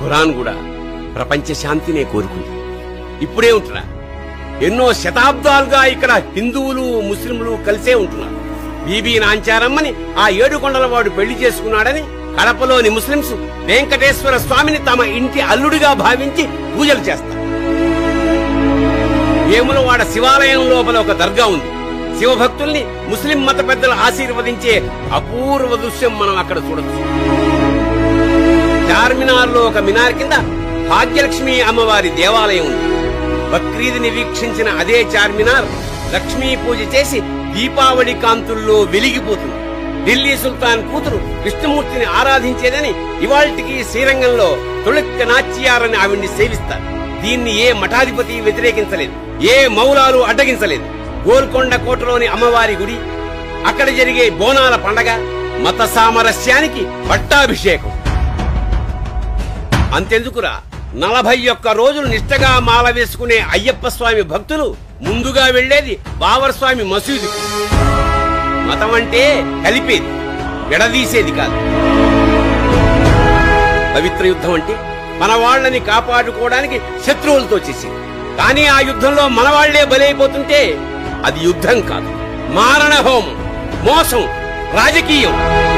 ఖురాన్ కూడా ప్రపంచ శాంతినే కోరుకుంది ఇప్పుడే ఉంటున్నా ఎన్నో శతాబ్దాలుగా ఇక్కడ హిందువులు ముస్లింలు కలిసే ఉంటున్నారు బీబీ నాంచారమ్మని ఆ ఏడు కొండల వాడు పెళ్లి చేసుకున్నాడని కడపలోని ముస్లింస్ వెంకటేశ్వర స్వామిని తమ ఇంటి అల్లుడిగా భావించి పూజలు చేస్తారు వేములవాడ శివాలయం లోపల ఒక దర్గా ఉంది శివభక్తుల్ని ముస్లిం మత పెద్దలు ఆశీర్వదించే అపూర్వ దృశ్యం మనం అక్కడ చూడొచ్చు చార్మినార్ లో ఒక మినార్ కింద భాగ్యలక్ష్మి అమ్మవారి దేవాలయం ఉంది బక్రీద్ని వీక్షించిన అదే చార్మినార్ లక్ష్మీ పూజ చేసి దీపావళి కాంతుల్లో వెలిగిపోతుంది ఢిల్లీ సుల్తాన్ కూతురు కృష్ణమూర్తిని ఆరాధించేదని ఇవాళ్టికి శ్రీరంగంలో తొలక్క నాచ్యారని ఆవిడ్ని సేవిస్తారు దీన్ని ఏ మఠాధిపతి వ్యతిరేకించలేదు ఏ మౌలాలు అడ్డగించలేదు గోల్కొండ కోటలోని అమ్మవారి గుడి అక్కడ జరిగే బోనాల పండగ మత సామరస్యానికి పట్టాభిషేకం అంతెందుకురా నలభై ఒక్క రోజులు నిష్టగా మాల వేసుకునే అయ్యప్ప స్వామి భక్తులు ముందుగా వెళ్లేది బావర్ స్వామి మసీదు మతం అంటే కలిపేది విడదీసేది కాదు పవిత్ర యుద్ధం అంటే మన వాళ్ళని కాపాడుకోవడానికి శత్రువులతో చేసింది కానీ ఆ యుద్ధంలో మన వాళ్లే బలైపోతుంటే అది యుద్ధం కాదు మారణ హోమం మోసం రాజకీయం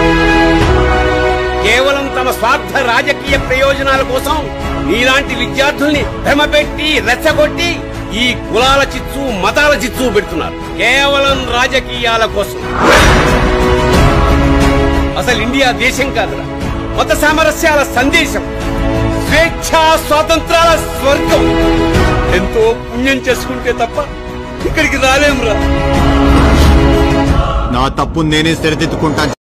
కేవలం తమ స్వార్థ రాజకీయ ప్రయోజనాల కోసం నీలాంటి విద్యార్థుల్ని భ్రమపెట్టి రెచ్చగొట్టి ఈ కులాల చిచ్చు మతాల చిచ్చు పెడుతున్నారు కేవలం రాజకీయాల కోసం అసలు ఇండియా దేశం కాదురా మత సామరస్యాల సందేశం స్వేచ్ఛా స్వాతంత్రాల స్వర్గం ఎంతో పుణ్యం చేసుకుంటే తప్ప ఇక్కడికి రాలేమురా నా తప్పు నేనే సరిదిద్దుకుంటాను